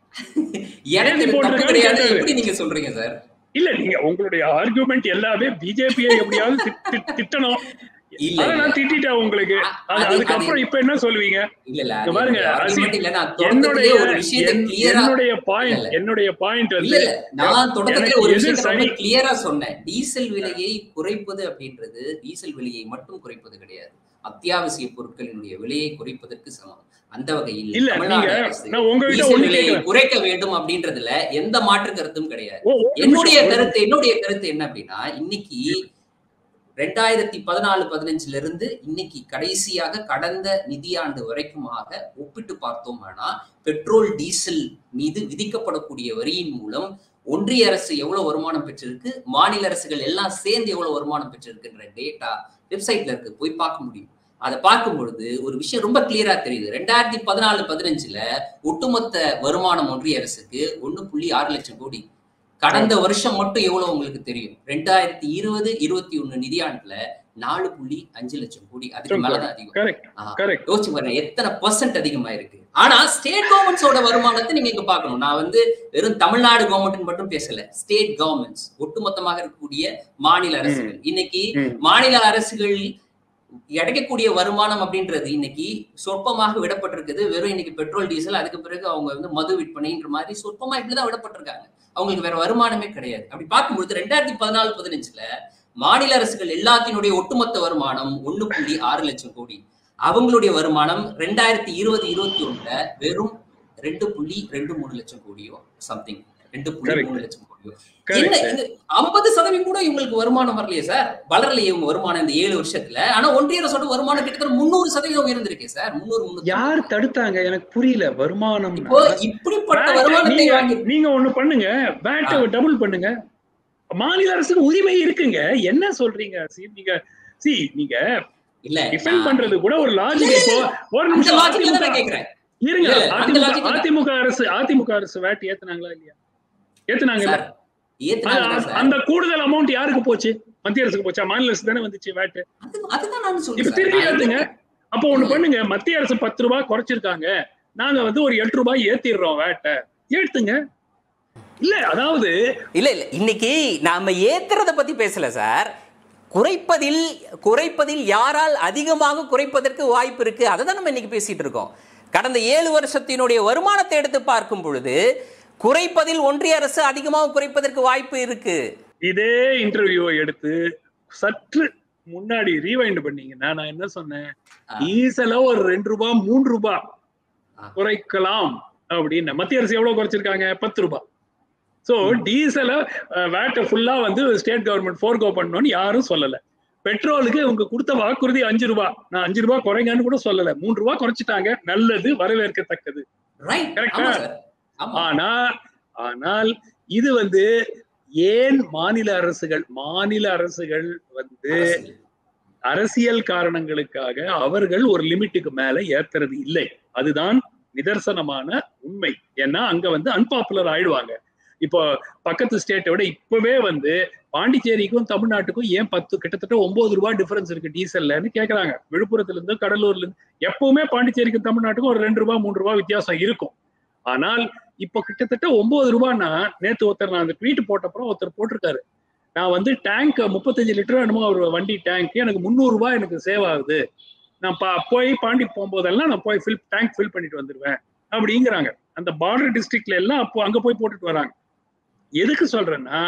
எனக்கு இது போட்டு தப்பு இருக்கான்னு கிடையாது கேட்டாரு. எப்படி நீங்க சொல்றீங்க சார் இல்ல நீங்க உங்களுடைய ஆர்குமெண்ட் எல்லாமே பிஜேபியை எப்படியாவது திட்- திட்- திட்டணும் இல்ல அதை இல்ல நான் திட்டிட்டேன் உங்களுக்கு அ- அது அது- அதுக்கப்புறம் இப்ப என்ன சொல்லுவீங்க இல்ல இல்ல இங்க அது பாருங்க, என்னுடைய அசி- argument இல்ல நான் என்னுடைய தொடக்கத்திலே ஒரு விஷயத்தை என்- கிளியரா என்னுடைய பாயிண்ட் இல்ல. என்னுடைய பாயிண்ட் இல்ல வந்து இல்ல நான் தொடக்கத்துல எனக்கு ஒரு எது விஷயத்தை ரொம்ப சரி- கிளியரா சொன்னேன் டீசல் விலையை குறைப்பது அப்படின்றது டீசல் விலையை மட்டும் குறைப்பது கிடையாது அத்தியாவசிய பொருட்களினுடைய விலையை குறைப்பதற்கு சமம் அந்த வகையில் இல்ல தமிழ்நாடு நீங்க அரசு நான் உங்ககிட்ட டீசல் ஒண்ணு விலையை கேட்கிறேன் குறைக்க வேண்டும் அப்படின்றதுல எந்த மாற்று கருத்தும் கிடையாது ஓ, ஒரு என்னுடைய நிமிஷம், ஒரு கருத்து என்னுடைய கருத்து என்ன அப்படின்னா இன்னைக்கு ரெண்டாயிரத்தி பதினாலு பதினஞ்சுல இருந்து இன்னைக்கு கடைசியாக கடந்த நிதியாண்டு வரைக்குமாக ஒப்பிட்டு பார்த்தோம்னா பெட்ரோல் டீசல் மீது விதிக்கப்படக்கூடிய வரியின் மூலம் ஒன்றிய அரசு எவ்வளவு வருமானம் பெற்றிருக்கு மாநில அரசுகள் எல்லாம் சேர்ந்து எவ்வளவு வருமானம் பெற்றிருக்குன்ற டேட்டா வெப்சைட்ல இருக்கு போய் பார்க்க முடியும் அதை பார்க்கும் பொழுது ஒரு விஷயம் ரொம்ப கிளியரா தெரியுது ரெண்டாயிரத்தி பதினாலு பதினஞ்சுல ஒட்டுமொத்த வருமானம் ஒன்றிய அரசுக்கு ஒண்ணு புள்ளி ஆறு லட்சம் கோடி கடந்த வருஷம் மட்டும் எவ்வளவு உங்களுக்கு தெரியும் ரெண்டாயிரத்தி இருபது இருபத்தி ஒண்ணு நிதியாண்டுல நாலு புள்ளி அஞ்சு லட்சம் கோடி அதுக்கு மேலதான் அதிகம் கரெக்ட் ஆ. கரெக்ட் யோசிச்சு பாருங்க எத்தனை பர்சன்ட் அதிகமா இருக்கு ஆனா ஸ்டேட் கவர்மெண்ட்ஸோட வருமானத்தை நீங்க இங்க பார்க்கணும் நான் வந்து வெறும் தமிழ்நாடு கவர்மெண்ட் மட்டும் பேசல ஸ்டேட் கவர்மெண்ட்ஸ் ஒட்டுமொத்தமாக இருக்கக்கூடிய மாநில அரசுகள் இன்னைக்கு ம். மாநில அரசுகள் கிடைக்கக்கூடிய வருமானம் அப்படின்றது இன்னைக்கு சொற்பமாக விடப்பட்டிருக்குது வெறும் இன்னைக்கு பெட்ரோல் டீசல் அதுக்கு பிறகு அவங்க வந்து மது விற்பனைன்ற மாதிரி சொற்பமா இப்படிதான் விடப்பட்டிருக்காங்க அவங்களுக்கு வேற வருமானமே கிடையாது அப்படி பார்க்கும்பொழுது ரெண்டாயிரத்தி பதினாலு பதினஞ்சுல மாநில அரசுகள் எல்லாத்தினுடைய ஒட்டுமொத்த வருமானம் ஒண்ணு புள்ளி ஆறு லட்சம் கோடி அவங்களுடைய வருமானம் ரெண்டாயிரத்தி இருபது இருபத்தி ஒண்ணுல வெறும் ரெண்டு புள்ளி ரெண்டு மூணு லட்சம் கோடியோ சம்திங் ரெண்டு புள்ளி Correct. மூணு லட்சம் கோடியோ என்ன கரெக்ட் இது ஐம்பது சதவீதம் கூட இவங்களுக்கு வருமானம் வரலையே சார் வளரலையே இவங்க வருமானம் இந்த ஏழு வருஷத்துல ஆனா ஒன்றிய அரசோட வருமானம் கிட்டத்தட்ட முந்நூறு சதவீதம் உயர்ந்திருக்கே சார் முந்நூறு முந்நூறு யார் தடுத்தாங்க எனக்கு புரியல வருமானம் இப்போ இப்படிப்பட்ட வருமானத்தை நீங்க வாங்கி நீங்க ஒண்ணு பண்ணுங்க வேட்டை டபுள் பண்ணுங்க மாநில அரசுக்கு உரிமை இருக்குங்க என்ன சொல்றீங்க See, நீங்க சி நீங்க இல்ல டிஃபெண்ட் நான் பண்றது கூட ஒரு லாஜிக் இப்போ ஒரு அந்த நிமிஷம் லாஜிக்ல தான் அதிமுக நான் கேக்குறேன் இருங்க இல்ல, இல்ல, அந்த அதிமுக logic தான். அதிமுக அரசு அதிமுக அரசு வேட் ஏத்துனாங்களா இல்லையா ஏத்துனாங்கல்ல சார் ஏத்துனாங்க அது- சார் அந்த கூடுதல் அமௌண்ட் யாருக்கு போச்சு மத்திய அரசுக்கு போச்சா மாநில அரசு தானே வந்துச்சு வேட் அது- அதுதான் நான் இப்ப சொல்றேன் திருப்பி சார். ஏத்துங்க அப்போ ஒண்ணு பண்ணுங்க மத்திய அரசு பத்து ரூபாய் குறைச்சிருக்காங்க நாங்க வந்து ஒரு எட்டு ரூபாய் ஏத்திடுறோம் வேட்டை ஏத்துங்க இல்ல அதாவது இல்ல இல்ல இன்னைக்கு நாம ஏத்துறத பத்தி பேசல சார் குறைப்பதில் குறைப்பதில் யாரால் அதிகமாக குறைப்பதற்கு வாய்ப்பு இருக்கு அதை தான் நம்ம இன்னைக்கு பேசிட்டு இருக்கோம் கடந்த ஏழு வருஷத்தினுடைய வருமானத்தை எடுத்து பார்க்கும் பொழுது குறைப்பதில் ஒன்றிய அரசு அதிகமாக குறைப்பதற்கு வாய்ப்பு இருக்கு இதே இன்டர்வியூவை எடுத்து சற்று முன்னாடி ரீவைண்ட் பண்ணீங்கன்னா நான் என்ன சொன்னேன் ஆ. டீசல ஒரு ரெண்டு ரூபாய் மூன்று ரூபாய் ஆ. குறைக்கலாம் அப்படின்னு மத்திய அரசு எவ்வளவு குறைச்சிருக்காங்க பத்து ரூபாய் சோ டீசல வேட்டை ஃபுல்லா வந்து ஸ்டேட் கவர்மெண்ட் ஃபோர்கோ பண்ணணும்னு யாரும் சொல்லல பெட்ரோலுக்கு இவங்க கொடுத்த வாக்குறுதி அஞ்சு ரூபாய் நான் அஞ்சு ரூபாய் குறைங்கன்னு கூட சொல்லல மூன்று ரூபாய் குறைச்சிட்டாங்க நல்லது வரவேற்கத்தக்கது ரைட் Correct ஆமா ஆ? சார் ஆமா ஆனா ஆனால் இது வந்து ஏன் மாநில அரசுகள் மாநில அரசுகள் வந்து அரசியல். அரசியல் காரணங்களுக்காக அவர்கள் ஒரு லிமிட்டுக்கு மேல ஏத்துறது இல்லை அதுதான் நிதர்சனமான உண்மை ஏன்னா அங்க வந்து அன்பாப்புலர் ஆயிடுவாங்க இப்போ பக்கத்து ஸ்டேட்டை விட இப்பவே வந்து பாண்டிச்சேரிக்கும் தமிழ்நாட்டுக்கும் ஏன் பத்து கிட்டத்தட்ட ஒன்பது ரூபாய் டிஃபரன்ஸ் இருக்கு டீசல்லன்னு கேக்குறாங்க விழுப்புரத்துல இருந்து கடலூர்ல இருந்து எப்பவுமே பாண்டிச்சேரிக்கும் தமிழ்நாட்டுக்கும் ஒரு ரெண்டு ரூபாய் மூன்று ரூபாய் வித்தியாசம் இருக்கும் ஆனால் இப்போ கிட்டத்தட்ட ஒன்பது ரூபாய்னா நேத்து ஒருத்தர் நான் அந்த ட்வீட் போட்டப்புறம் ஒருத்தர் போட்டிருக்காரு நான் வந்து டேங்க் முப்பத்தஞ்சு லிட்டர் என்னமோ ஒரு வண்டி டேங்க் எனக்கு முந்நூறு ரூபாய் எனக்கு சேவ் ஆகுது நான் பா போய் பாண்டி போகும்போதெல்லாம் நான் போய் ஃபில் டேங்க் ஃபில் பண்ணிட்டு வந்துருவேன் அப்படிங்கிறாங்க அந்த பார்டர் டிஸ்ட்ரிக்ட்ல எல்லாம் அப்போ அங்க போய் போட்டுட்டு வராங்க எதுக்கு சொல்றேன்னா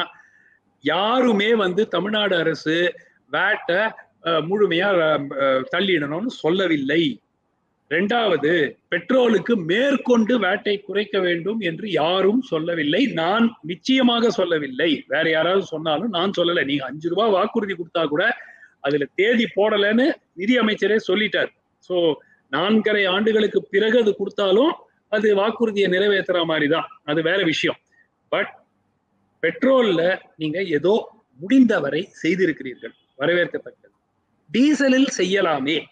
யாருமே வந்து தமிழ்நாடு அரசு வேட்டை முழுமையா அஹ், தள்ளிடணும்னு சொல்லவில்லை ரெண்டாவது பெட்ரோலுக்கு மேற்கொண்டு வேட்டை குறைக்க வேண்டும் என்று யாரும் சொல்லவில்லை நான் நிச்சயமாக சொல்லவில்லை வேற யாராவது சொன்னாலும் நான் சொல்லலை நீங்க அஞ்சு ரூபாய் வாக்குறுதி கொடுத்தா கூட அதுல தேதி போடலைன்னு நிதி அமைச்சரே சொல்லிட்டார் சோ நான்கரை ஆண்டுகளுக்கு பிறகு அது கொடுத்தாலும் அது வாக்குறுதியை நிறைவேற்றுற மாதிரி தான் அது வேற விஷயம் பட் பெட்ரோல்ல நீங்க ஏதோ முடிந்தவரை செய்திருக்கிறீர்கள் வரவேற்கத்தக்கது டீசலில் செய்யலாமே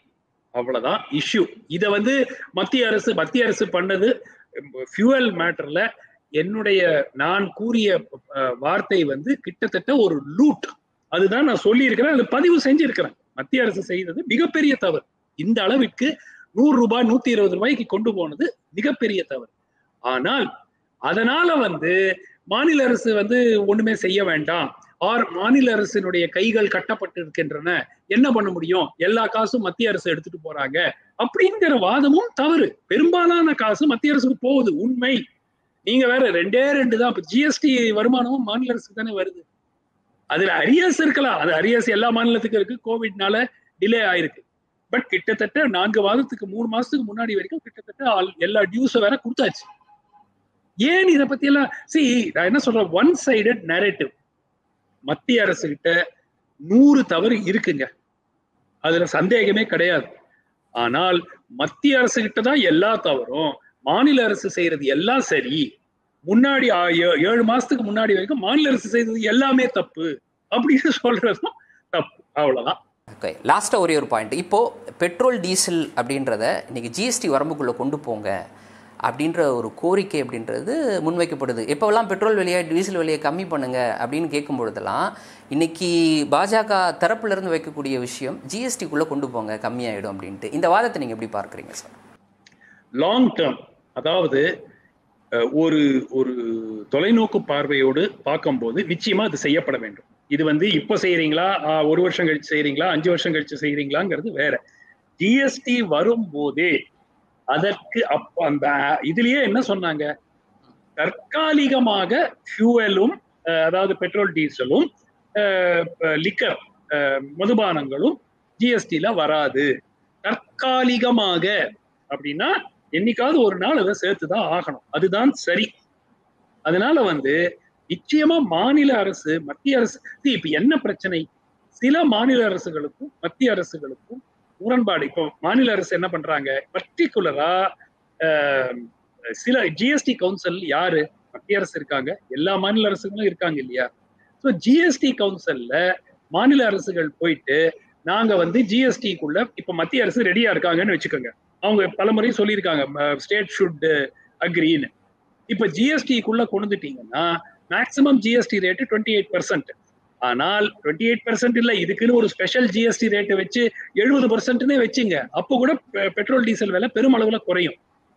அவ்வளவுதான் இஷ்யூ இத வந்து மத்திய அரசு மத்திய அரசு பண்ணது ஃபியூவல் மேட்டர்ல என்னுடைய நான் கூறிய அஹ், வார்த்தை வந்து கிட்டத்தட்ட ஒரு லூட் அதுதான் நான் சொல்லியிருக்கிறேன் அது பதிவு செஞ்சிருக்கிறேன் மத்திய அரசு செய்தது மிகப்பெரிய தவறு இந்த அளவிற்கு நூறு ரூபாய் நூத்தி இருபது ரூபாய்க்கு கொண்டு போனது மிகப்பெரிய தவறு ஆனால் அதனால வந்து மாநில அரசு வந்து ஒண்ணுமே செய்ய வேண்டாம் ஆர் மாநில அரசினுடைய கைகள் கட்டப்பட்டு இருக்கின்றன என்ன பண்ண முடியும் எல்லா காசும் மத்திய அரசு எடுத்துட்டு போறாங்க அப்படிங்கிற வாதமும் தவறு பெரும்பாலான காசு மத்திய அரசுக்கு போகுது உண்மை நீங்க வேற ரெண்டே ரெண்டு தான் இப்ப ஜிஎஸ்டி வருமானமும் மாநில அரசுக்கு தானே வருது அதுல அரியர்ஸ் இருக்கலாம் அது அரியர்ஸ் எல்லா மாநிலத்துக்கும் இருக்கு கோவிட்னால டிலே ஆயிருக்கு பட் கிட்டத்தட்ட நான்கு மாதத்துக்கு மூணு மாசத்துக்கு முன்னாடி வரைக்கும் கிட்டத்தட்ட ஆல்- எல்லா டியூஸும் வேற கொடுத்தாச்சு ஏன் இதை பத்தி எல்லாம் சி நான் என்ன சொல்றேன் ஒன் சைடட் நரேட்டிவ் மத்திய அரசு கிட்ட நூறு தவறு இருக்குங்க அதுல சந்தேகமே கிடையாது ஆனால் மத்திய அரசு கிட்ட தான் எல்லா தவறும் மாநில அரசு செய்யறது எல்லாம் சரி முன்னாடி ஆ- ஏ- ஏழு மாசத்துக்கு முன்னாடி வரைக்கும் மாநில அரசு செய்தது எல்லாமே தப்பு அப்படின்னு சொல்றதும் தப்பு அவ்வளவுதான் ஓகே லாஸ்ட்டாக ஒரே ஒரு பாயிண்ட் இப்போது பெட்ரோல் டீசல் அப்படின்றத இன்னைக்கு ஜிஎஸ்டி வரம்புக்குள்ளே கொண்டு போங்க அப்படின்ற ஒரு கோரிக்கை அப்படின்றது முன்வைக்கப்படுது எப்போவெல்லாம் பெட்ரோல் விலையை டீசல் விலையை கம்மி பண்ணுங்க அப்படின்னு கேட்கும் பொழுதெல்லாம் இன்னைக்கு பாஜக தரப்புல இருந்து வைக்கக்கூடிய விஷயம் ஜிஎஸ்டிக்குள்ளே கொண்டு போங்க கம்மியாயிடும் அப்படின்ட்டு இந்த வாதத்தை நீங்கள் எப்படி பார்க்குறீங்க சார் லாங் டேர்ம் அதாவது அஹ், ஒரு ஒரு தொலைநோக்கு பார்வையோடு பார்க்கும்போது நிச்சயமா அது செய்யப்பட வேண்டும் இது வந்து இப்ப செய்யறீங்களா ஆஹ், ஒரு வருஷம் கழிச்சு செய்யறீங்களா அஞ்சு வருஷம் கழிச்சு செய்யறீங்களாங்கிறது வேற ஜிஎஸ்டி வரும்போதே அதற்கு அப்ப அந்த இதுலயே என்ன சொன்னாங்க தற்காலிகமாக ஃபியூவலும் அதாவது பெட்ரோல் டீசலும் லிக்கர் மதுபானங்களும் ஜிஎஸ்டில வராது தற்காலிகமாக அப்படின்னா என்னைக்காவது ஒரு நாள் அதை சேர்த்துதான் ஆகணும் அதுதான் சரி அதனால வந்து நிச்சயமா மாநில அரசு மத்திய அரசு see, இப்ப என்ன பிரச்சனை சில மாநில அரசுகளுக்கும் மத்திய அரசுகளுக்கும் முரண்பாடு இப்போ மாநில அரசு என்ன பண்றாங்க பர்டிகுலரா சில ஜிஎஸ்டி கவுன்சில் யாரு மத்திய அரசு இருக்காங்க எல்லா மாநில அரசுகளும் இருக்காங்க இல்லையா ஸோ ஜிஎஸ்டி கவுன்சில்ல மாநில அரசுகள் போயிட்டு நாங்க வந்து ஜிஎஸ்டிக்குள்ள இப்ப மத்திய அரசு ரெடியா இருக்காங்கன்னு வச்சுக்கோங்க அவங்க பலமுறை சொல்லியிருக்காங்க ஸ்டேட் ஷுட் அக்ரின்னு இப்ப ஜிஎஸ்டிக்குள்ள கொண்டுட்டீங்கன்னா maximum GST rate twenty eight percent ஆனால் டுவெண்ட்டி எயிட் பர்சன்ட் இல்ல இதுக்குன்னு ஒரு ஸ்பெஷல் ஜிஎஸ்டி ரேட்டை வச்சு எழுபது பர்சன்ட்னே வச்சுங்க அப்போ கூட பெ- பெட்ரோல் டீசல் விலை பெருமளவுல குறையும்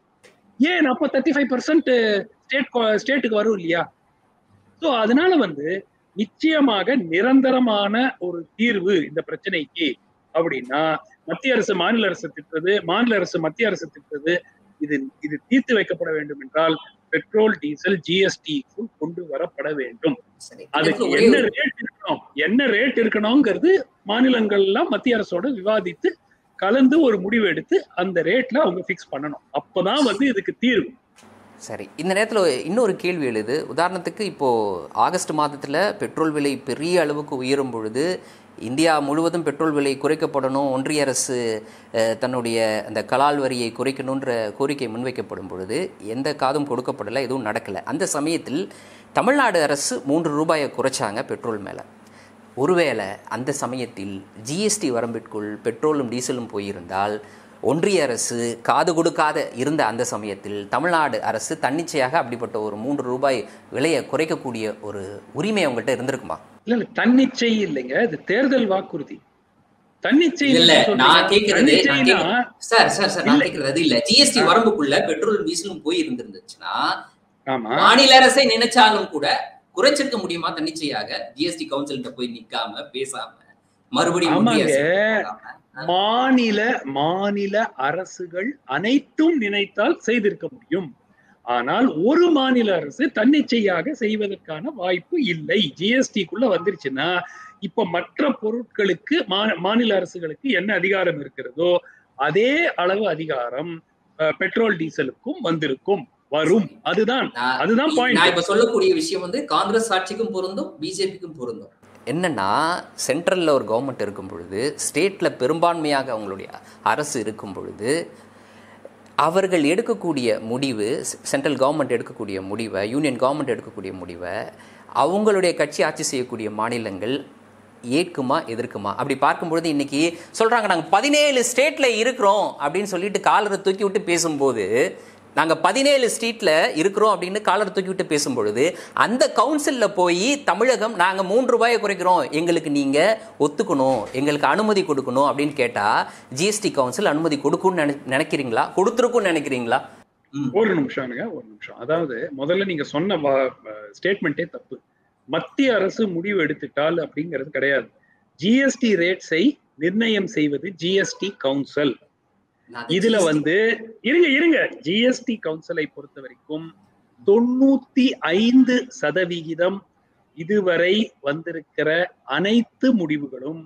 ஏன் அப்போ தேர்ட்டி ஃபைவ் பர்சன்ட் ஸ்டேட் ஸ்டேட்டுக்கு வரும் இல்லையா ஸோ அதனால வந்து நிச்சயமாக நிரந்தரமான ஒரு தீர்வு இந்த பிரச்சனைக்கு அப்படின்னா மத்திய அரசு மாநில அரசு திட்டுறது மாநில அரசு மத்திய அரசு திட்டுறது இது இது தீர்த்து வைக்கப்பட வேண்டும் என்றால் பெட்ரோல் டீசல் ஜிஎஸ்டி கொண்டு வரப்பட வேண்டும் சரி அதுக்கு இதுக்கு ஒரே என்ன ஒரு ரேட் இருக்கணும் என்ன ரேட் இருக்கணுங்கிறது மாநிலங்கள் எல்லாம் மத்திய அரசோட விவாதித்து கலந்து ஒரு முடிவு எடுத்து அந்த ரேட்ல அவங்க ஃபிக்ஸ் பண்ணணும் அப்பதான் வந்து இதுக்கு தீர்வு சரி இந்த நேரத்தில் இன்னொரு கேள்வி எழுது உதாரணத்துக்கு இப்போது ஆகஸ்ட் மாதத்தில் பெட்ரோல் விலை பெரிய அளவுக்கு உயரும் பொழுது இந்தியா முழுவதும் பெட்ரோல் விலை குறைக்கப்படணும் ஒன்றிய அரசு அஹ், தன்னுடைய அந்த கலால் வரியை குறைக்கணுன்ற கோரிக்கை முன்வைக்கப்படும் பொழுது எந்த காதும் கொடுக்கப்படலை எதுவும் நடக்கலை அந்த சமயத்தில் தமிழ்நாடு அரசு மூன்று ரூபாயை குறைச்சாங்க பெட்ரோல் மேலே ஒருவேளை அந்த சமயத்தில் ஜிஎஸ்டி வரம்பிற்குள் பெட்ரோலும் டீசலும் போயிருந்தால் ஒன்றிய அரசு காது கொடுக்காத இருந்த அந்த சமயத்தில் தமிழ்நாடு அரசு தன்னிச்சையாக அப்படிப்பட்ட ஒரு மூன்று ரூபாய் விலையை குறைக்கக்கூடிய ஒரு உரிமை அவங்கள்ட்ட இருந்திருக்குமா இல்ல இல்ல தன்னிச்சை இல்லைங்க இது தேர்தல் வாக்குறுதி தன்னிச்சை இல்ல சொல்றீங்க. நான் கேக்குறது நான் தன்னிச்சைனா கேக்குறது- சார் சார் சார் நான் இல்ல. கேக்குறது அது இல்ல ஜிஎஸ்டி வரம்புக்குள்ள பெட்ரோல் டீசலும் போய் இருந்திருந்துச்சுன்னா ஆமா மாநில அரசை நினைச்சாலும் கூட குறைச்சிருக்க முடியுமா தன்னிச்சையாக ஜிஎஸ்டி கவுன்சில்கிட்ட போய் நிக்காம பேசாம மறுபடியும் ஒன்றிய ஆமாங்க. அரசு போகாம. மாநில மாநில அரசுகள் அனைத்தும் நினைத்தால் செய்திருக்க முடியும் ஆனால் ஒரு மாநில அரசு தன்னிச்சையாக செய்வதற்கான வாய்ப்பு இல்லை ஜிஎஸ்டிக்குள்ள வந்துருச்சுன்னா இப்ப மற்ற பொருட்களுக்கு மா- மாநில அரசுகளுக்கு என்ன அதிகாரம் இருக்கிறதோ அதே அளவு அதிகாரம் அஹ், பெட்ரோல் டீசலுக்கும் வந்திருக்கும் வரும் அதுதான் நான் அதுதான் நான் பாயிண்ட் இப்ப சொல்லக்கூடிய விஷயம் வந்து காங்கிரஸ் ஆட்சிக்கும் பொருந்தும் பிஜேபிக்கும் பொருந்தும் என்னன்னா சென்ட்ரலில் ஒரு கவர்மெண்ட் இருக்கும் பொழுது ஸ்டேட்டில் பெரும்பான்மையாக அவங்களுடைய அரசு இருக்கும் பொழுது அவர்கள் எடுக்கக்கூடிய முடிவு சென்ட்ரல் கவர்மெண்ட் எடுக்கக்கூடிய முடிவை யூனியன் கவர்மெண்ட் எடுக்கக்கூடிய முடிவை அவங்களுடைய கட்சி ஆட்சி செய்யக்கூடிய மாநிலங்கள் ஏற்குமா எதிர்க்குமா அப்படி பார்க்கும்பொழுது இன்னைக்கு சொல்றாங்க நாங்கள் பதினேழு ஸ்டேட்ல இருக்கிறோம் அப்படின்னு சொல்லிட்டு காலரை தூக்கி விட்டு பேசும்போது நாங்கள் பதினேழு ஸ்ட்ரீட்ல இருக்கிறோம் அப்படின்னு காலரை தூக்கி விட்டு பேசும்பொழுது அந்த கவுன்சிலில் போய் தமிழகம் நாங்கள் மூன்று ரூபாயை குறைக்கிறோம் எங்களுக்கு நீங்கள் ஒத்துக்கணும் எங்களுக்கு அனுமதி கொடுக்கணும் அப்படின்னு கேட்டால் ஜிஎஸ்டி கவுன்சில் அனுமதி கொடுக்கும்னு நினை நினைக்கிறீங்களா கொடுத்துருக்கும்னு நினைக்கிறீங்களா ஒரு நிமிஷம்ங்க ஒரு நிமிஷம் அதாவது முதல்ல நீங்க சொன்ன ஸ்டேட்மெண்ட்டே தப்பு மத்திய அரசு முடிவு எடுத்துட்டால் அப்படிங்கிறது கிடையாது ஜிஎஸ்டி ரேட்ஸை நிர்ணயம் செய்வது ஜிஎஸ்டி கவுன்சில் நான் இதுல GST வந்து இருங்க இருங்க ஜிஎஸ்டி கவுன்சிலை பொறுத்த வரைக்கும் தொண்ணூத்தி ஐந்து சதவிகிதம் இதுவரை வந்திருக்கிற அனைத்து முடிவுகளும்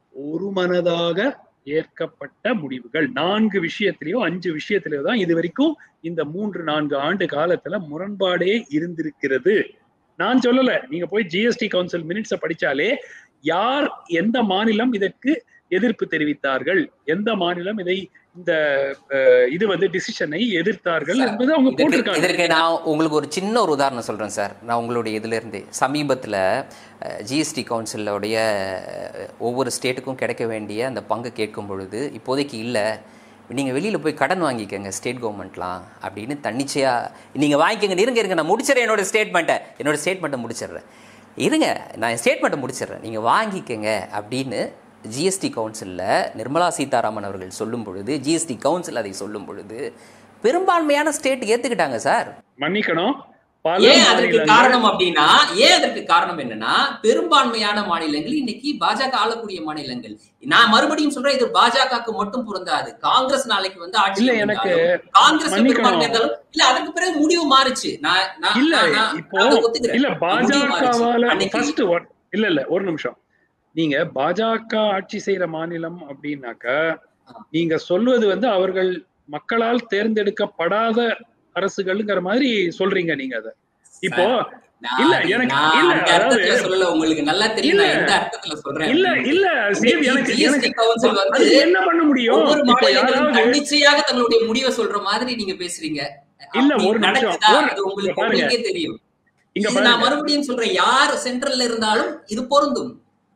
ஒருமனதாக ஏற்கப்பட்ட முடிவுகள் நான்கு விஷயத்திலேயோ அஞ்சு விஷயத்திலேயோ தான் இது வரைக்கும் இந்த மூன்று நான்கு ஆண்டு காலத்துல முரண்பாடே இருந்திருக்கிறது நான் சொல்லல நீங்க போய் ஜிஎஸ்டி கவுன்சில் மினிட்ஸை படிச்சாலே யார் எந்த மாநிலம் இதற்கு எதிர்ப்பு தெரிவித்தார்கள் எந்த மாநிலம் இதை இந்த அஹ், இது வந்து டிசிஷனை எதிர்த்தார்கள் என்பது அவங்க இதற்கு போட்டிருக்காங்க இதற்கு நான் உங்களுக்கு ஒரு சின்ன ஒரு உதாரணம் சொல்கிறேன் சார் நான் உங்களுடைய இதிலிருந்து சமீபத்தில் ஜிஎஸ்டி கவுன்சிலோடைய ஒவ்வொரு ஸ்டேட்டுக்கும் கிடைக்க வேண்டிய அந்த பங்கு கேட்கும் பொழுது இப்போதைக்கு இல்லை நீங்கள் வெளியில் போய் கடன் வாங்கிக்கோங்க ஸ்டேட் கவர்மெண்ட்லாம் அப்படின்னு தன்னிச்சையாக நீங்கள் வாங்கிக்கோங்க இருங்க இருங்க நான் முடிச்சிடறேன் என்னோட ஸ்டேட்மெண்ட்டை என்னோட ஸ்டேட்மெண்ட்டை முடிச்சிடுறேன் இருங்க நான் ஸ்டேட்மெண்ட்டை முடிச்சிடுறேன் நீங்கள் வாங்கிக்கங்க அப்படின்னு ஜிஎஸ்டி கவுன்சிலில் நிர்மலா சீதாராமன் அவர்கள் சொல்லும் பொழுது ஜிஎஸ்டி கவுன்சில் அதை சொல்லும் பொழுது பெரும்பான்மையான ஸ்டேட் ஏற்றுக்கிட்டாங்க சார் மன்னிக்கணும் பல ஏன் அதற்கு மாநிலங்கள் காரணம் அப்படின்னா ஏன் அதற்கு காரணம் என்னன்னா பெரும்பான்மையான மாநிலங்கள் இன்னைக்கு பாஜக ஆளக்கூடிய மாநிலங்கள் நான் மறுபடியும் சொல்றேன் இது பாஜகவுக்கு மட்டும் பொருந்தாது காங்கிரஸ் நாளைக்கு வந்து ஆட்சி இல்ல எனக்கு காங்கிரஸ் மன்னிக்கணும். பெரும்பான்மை இருந்தாலும் இல்ல அதற்கு பிறகு முடிவு மாறுச்சு நான் நான் இல்ல நான்- நான் இப்போ அதை ஒத்துக்கிறேன். இல்ல முடிவு மாறுச்சு. பாஜகவால அன்னைக்கு ஃபர்ஸ்ட் இல்ல இல்ல ஒரு நிமிஷம் நீங்க பாஜக ஆட்சி செய்யற மாநிலம் அப்படின்னாக்க நீங்க சொல்வது வந்து அவர்கள் மக்களால் தேர்ந்தெடுக்கப்படாத அரசுகள்ங்கிற மாதிரி சொல்றீங்க நீங்க அத இப்போ நான் இல்ல, அது- எனக்கு- நான் இல்ல, அந்த அர்த்தத்துல அதாவது- சொல்லல உங்களுக்கு நல்லா தெரியும் நான் இல்ல. எந்த அர்த்தத்துல சொல்றேன் இல்ல அப்படின்னு. இல்ல சேவ் இன்னைக்கு எனக்கு GST எனக்கு கவுன்சில் வந்து அது என்ன பண்ண முடியும் ஒவ்வொரு இப்போ மாநிலங்களும் யாராவது தன்னிச்சையாக தங்களுடைய முடிவை சொல்ற மாதிரி நீங்க பேசுறீங்க இல்ல, அப்படி ஒரு நிமிஷம். நடக்குதா? ஒரு- அது உங்களுக்கு இங்க பாருங்க. உங்களுக்கே தெரியும் இங்க இது நான் பாருங்க மறுபடியும் சொல்றேன் யார் சென்ட்ரல்ல இருந்தாலும் இது பொருந்தும்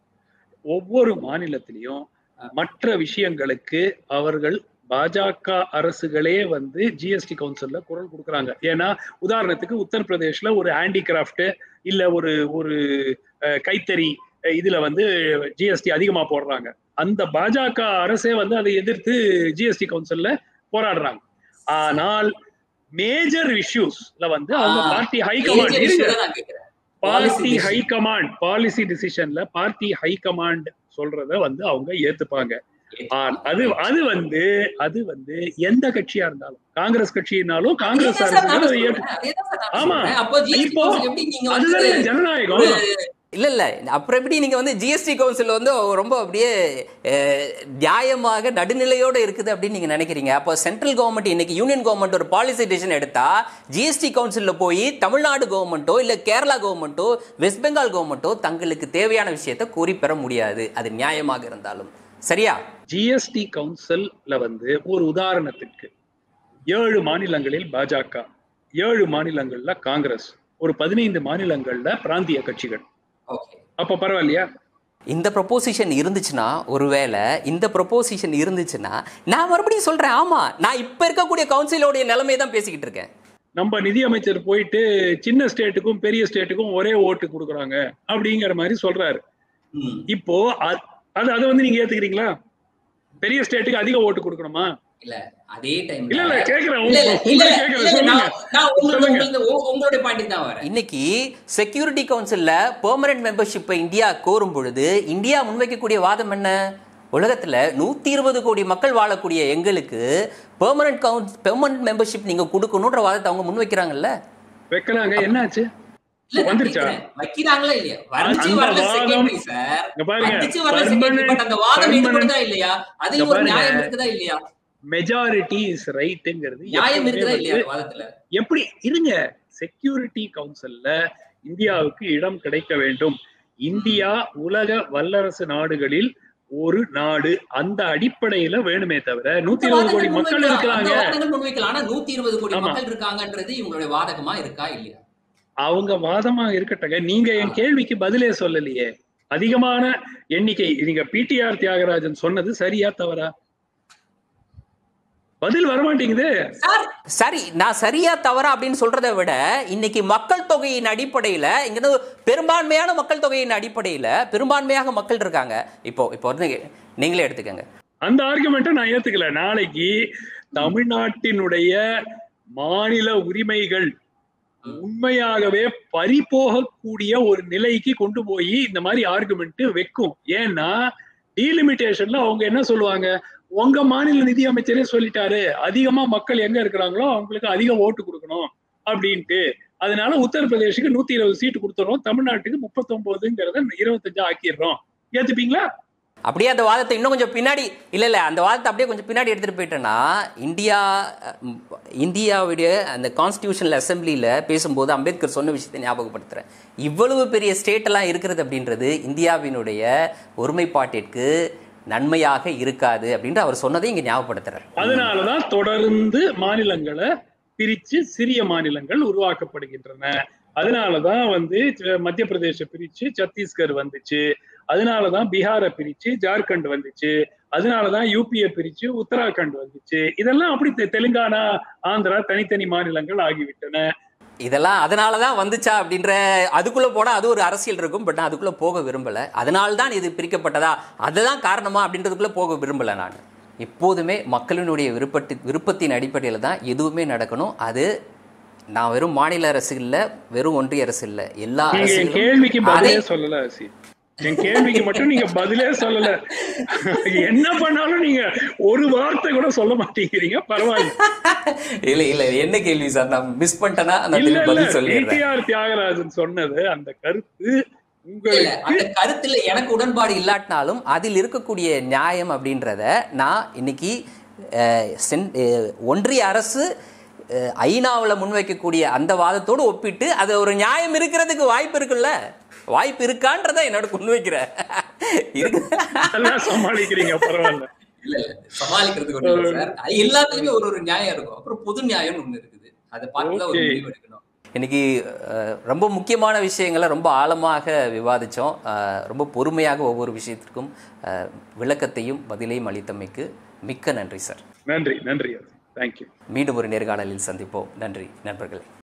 ஒவ்வொரு மாநிலத்திலையும் மற்ற விஷயங்களுக்கு அவர்கள் பாஜக அரசுகளே வந்து ஜிஎஸ்டி கவுன்சில்ல குரல் கொடுக்குறாங்க ஏன்னா உதாரணத்துக்கு உத்தரப்பிரதேஷ்ல ஒரு ஹேண்டிகிராஃப்ட் இல்ல ஒரு ஒரு அஹ், கைத்தறி அஹ், இதுல வந்து ஜிஎஸ்டி அதிகமா போடுறாங்க அந்த பாஜக அரசே வந்து அதை எதிர்த்து ஜிஎஸ்டி கவுன்சில்ல போராடுறாங்க ஆனால் மேஜர் இஷ்யூஸ்ல வந்து அவங்க ஆ, பார்ட்டி major ஹைகமாண்ட் issue இருங்க தான் நான் கேக்குறேன். Policy party decision. High command policy டிசிஷன்ல பார்ட்டி ஹை கமாண்ட் சொல்றத வந்து அவங்க ஏத்துப்பாங்க ஆ- அது அது வந்து அது வந்து எந்த கட்சியா இருந்தாலும் காங்கிரஸ் கட்சினாலும் காங்கிரஸ் அதேதான் சார் நானும் அரசுகள் அதை ஏத்து- சொல்றேன். அதேதான் சார் நானும் ஆமா. சொல்றேன். அப்போ GST இப்போ council எப்படி நீங்க வந்து அதுதானே ஜனநாயகம் இல்ல இல்ல அப்புறம் எப்படி நீங்க வந்து ஜிஎஸ்டி கவுன்சில் வந்து ரொம்ப அப்படியே அஹ், நியாயமாக நடுநிலையோட இருக்குது அப்படின்னு நீங்க நினைக்கிறீங்க அப்போ சென்ட்ரல் கவர்மெண்ட் இன்னைக்கு யூனியன் கவர்மெண்ட் ஒரு பாலிசி டிசிஷன் எடுத்தா ஜிஎஸ்டி கவுன்சில்ல போய் தமிழ்நாடு கவர்மெண்ட்டோ இல்ல கேரளா கவர்மெண்ட்டோ வெஸ்ட் பெங்கால் கவர்மெண்ட்டோ தங்களுக்கு தேவையான விஷயத்தை கோரி பெற முடியாது அது நியாயமாக இருந்தாலும் சரியா ஜிஎஸ்டி கவுன்சில்ல வந்து ஒரு உதாரணத்துக்கு ஏழு மாநிலங்களில் பாஜக ஏழு மாநிலங்கள்ல காங்கிரஸ் ஒரு பதினைந்து மாநிலங்கள்ல பிராந்திய கட்சிகள் ஓகே அப்ப பரவாயில்லையா இந்த ப்ரொபோசிஷன் இருந்துச்சுன்னா ஒருவேளை இந்த ப்ரொபோசிஷன் இருந்துச்சுன்னா நான் மறுபடியும் சொல்றேன் ஆமா நான் இப்ப இருக்கக்கூடிய கவுன்சிலோடைய நிலைமை தான் பேசிக்கிட்டு இருக்கேன் நம்ம நிதியமைச்சர் போயிட்டு சின்ன ஸ்டேட்டுக்கும் பெரிய ஸ்டேட்டுக்கும் ஒரே ஓட்டு கொடுக்குறாங்க அப்படிங்கிற மாதிரி சொல்றாரு ம். இப்போ அ- அது அதை வந்து நீங்க ஏத்துக்கிறீங்களா பெரிய ஸ்டேட்டுக்கு அதிக ஓட்டு கொடுக்கணுமா இல்ல அதே டைம் இல்ல இல்ல கேக்குறேன் இல்ல இல்ல உங்க- இல்ல உங்களை இல்ல, கேக்குறேன் இல்ல, சொல்லுங்க நான் நான் உங்களுக்கு சொல்லுங்க. உங்களுக்கு உ- உங்களுடைய பாயிண்ட் தான் வரேன் இன்னைக்கு செக்யூரிட்டி கவுன்சில்ல பெர்மனன்ட் மெம்பர்ஷிப்பை இந்தியா கோரும் பொழுது இந்தியா முன்வைக்கக்கூடிய வாதம் என்ன உலகத்துல நூத்தி இருபது கோடி மக்கள் வாழக்கூடிய எங்களுக்கு பெர்மனன்ட் கவுன்ஸ் பெர்மனன்ட் மெம்பர்ஷிப் நீங்க கொடுக்கணுன்ற வாதத்தை அவங்க முன்வைக்கிறாங்கல்ல வைக்கலாங்க என்னாச்சு இல்ல, நான் வந்துருச்சா? கேக்குறேன். வைக்கிறாங்களா இல்லையா வந்துச்சு அந்த வரல வாதம் செகண்டரி சார் இங்க பாருங்க வந்துச்சு வரல செகண்டரி பட் அந்த வாதம் permanent- ஈடுபடுதா இல்லையா அது இங்க ஒரு பாருங்க. நியாயம் இருக்குதா இல்லையா மெஜாரிட்டி இஸ் ரைட்டுங்கிறது நியாயம் இருக்குதா இல்லையா எப்பவுமே அந்த வாதத்துல வந்து எப்படி இருங்க செக்யூரிட்டி கவுன்சில்ல இந்தியாவுக்கு இடம் கிடைக்க வேண்டும் இந்தியா உலக வல்லரசு நாடுகளில் ஒரு நாடு அந்த அடிப்படையில வேணுமே தவிர நூத்தி இருபது கோடி வாதங்கள் மக்கள் முன்வைக்கலாம். இருக்கிறாங்க அந்த வாதங்கள் முன்வைக்கலாம் ஆனா நூத்தி இருபது கோடி ஆமா. மக்கள் இருக்காங்கன்றது இவங்களுடைய வாதகமா இருக்கா இல்லையா அவங்க வாதமா இருக்கட்டங்க நீங்க என் கேள்விக்கு பதிலே சொல்லலையே அதிகமான எண்ணிக்கை நீங்க பிடிஆர் தியாகராஜன் சொன்னது சரியா தவறா பதில் வரமாட்டேங்குது சார் சரி நான் சரியா தவறா அப்படின்னு சொல்றதை விட இன்னைக்கு மக்கள் தொகையின் அடிப்படையில இங்க பெரும்பான்மையான மக்கள் தொகையின் அடிப்படையில பெரும்பான்மையாக மக்கள் இருக்காங்க இப்போ இப்போ வந்து நீங்களே எடுத்துக்கங்க அந்த ஆர்குமெண்ட்டை நான் ஏத்துக்கல நாளைக்கு தமிழ்நாட்டினுடைய மாநில உரிமைகள் உண்மையாகவே பறிபோகக்கூடிய ஒரு நிலைக்கு கொண்டு போய் இந்த மாதிரி ஆர்குமெண்ட் வைக்கும் ஏன்னா டீலிமிட்டேஷன்ல அவங்க என்ன சொல்லுவாங்க உங்க மாநில நிதி அமைச்சரே சொல்லிட்டாரு அதிகமா மக்கள் எங்க இருக்கிறாங்களோ அவங்களுக்கு அதிக ஓட்டு கொடுக்கணும் அப்படின்ட்டு அதனால உத்தரப்பிரதேசுக்கு நூத்தி இருபது சீட்டு கொடுத்துறோம் தமிழ்நாட்டுக்கு முப்பத்தொன்பதுங்கிறத இருபத்தஞ்சா ஆக்கிடுறோம் ஏத்துப்பீங்களா அப்படியே அந்த வாதத்தை இன்னும் கொஞ்சம் பின்னாடி இல்லை இல்லை அந்த வாதத்தை அப்படியே கொஞ்சம் பின்னாடி எடுத்துகிட்டு போயிட்டேன்னா இந்தியா ம், இந்தியாவுடைய அந்த கான்ஸ்டியூஷனல் அசெம்பிளியில் பேசும்போது அம்பேத்கர் சொன்ன விஷயத்தை ஞாபகப்படுத்துகிறேன் இவ்வளவு பெரிய ஸ்டேட் எல்லாம் இருக்கிறது அப்படின்றது இந்தியாவினுடைய ஒருமைப்பாட்டிற்கு நன்மையாக இருக்காது அப்படின்ட்டு அவர் சொன்னதை இங்கே ஞாபகப்படுத்துறாரு அதனாலதான் தொடர்ந்து மாநிலங்களை பிரிச்சு சிறிய மாநிலங்கள் உருவாக்கப்படுகின்றன அதனாலதான் வந்து ச- மத்திய பிரதேச பிரிச்சு சத்தீஸ்கர் வந்துச்சு அதனாலதான் பீகாரை பிரிச்சு ஜார்க்கண்ட் வந்துச்சு அதனாலதான் யூபியை பிரிச்சு உத்தராகண்ட் வந்துச்சு இதெல்லாம் அப்படி தெ- தெலுங்கானா ஆந்திரா தனித்தனி மாநிலங்கள் ஆகிவிட்டன இதெல்லாம் அதனால தான் வந்துச்சா அப்படின்ற அதுக்குள்ளே போனால் அது ஒரு அரசியல் இருக்கும் பட் நான் அதுக்குள்ளே போக விரும்பலை அதனால தான் இது பிரிக்கப்பட்டதா அதுதான் காரணமா அப்படின்றதுக்குள்ளே போக விரும்பலை நான் எப்போதுமே மக்களினுடைய விருப்பத்தி விருப்பத்தின் அடிப்படையில் தான் எதுவுமே நடக்கணும் அது நான் வெறும் மாநில அரசு இல்லை வெறும் ஒன்றிய அரசு இல்லை எல்லா நீங்க என் அரசுகளும் கேள்விக்கு அதை பதிலே சொல்லல அசி என் கேள்விக்கு மட்டும் நீங்க பதிலே சொல்லல என்ன பண்ணாலும் நீங்க ஒரு வார்த்தை கூட சொல்ல மாட்டேங்கிறீங்க பரவாயில்ல இல்லை இல்லை என்ன கேள்வி சார் நான் மிஸ் பண்ணிட்டேன்னா நான் இல்ல திரும்பி இல்ல பதில் சொல்லிடுறேன் பிடிஆர் தியாகராஜன் சொன்னது அந்த கருத்து இல்ல உங்களுக்கு அந்த கருத்துல எனக்கு உடன்பாடு இல்ல இல்லாட்டினாலும் அதில் இருக்கக்கூடிய நியாயம் அப்படின்றத நான் இன்னைக்கு அஹ், சென்- அஹ், ஒன்றிய அரசு ஐநாவில் முன்வைக்கக்கூடிய அந்த வாதத்தோடு ஒப்பிட்டு அது ஒரு நியாயம் இருக்கிறதுக்கு வாய்ப்பு இருக்குல்ல வாய்ப்பு இருக்கான்றத என்னோட முன்வைக்கிறேன் இருக்கு நல்லா சமாளிக்கிறீங்க பரவாயில்ல இல்ல இல்ல சமாளிக்கிறதுக்கு ஒண்ணு இல்ல சார் அது எல்லாத்துலயுமே ஒரு ஒரு நியாயம் இருக்கும் அப்புறம் பொது நியாயம்னு ஒண்ணு இருக்குது அதை பார்த்து தான் ஒரு Okay. முடிவு எடுக்கணும் இன்னைக்கு அஹ், ரொம்ப முக்கியமான விஷயங்களை ரொம்ப ஆழமாக விவாதித்தோம் ரொம்ப பொறுமையாக ஒவ்வொரு விஷயத்திற்கும் அஹ், விளக்கத்தையும் பதிலையும் அளித்தமைக்கு மிக்க நன்றி சார் நன்றி நன்றி தேங்க்யூ மீண்டும் ஒரு நேர்காணலில் சந்திப்போம் நன்றி நண்பர்களே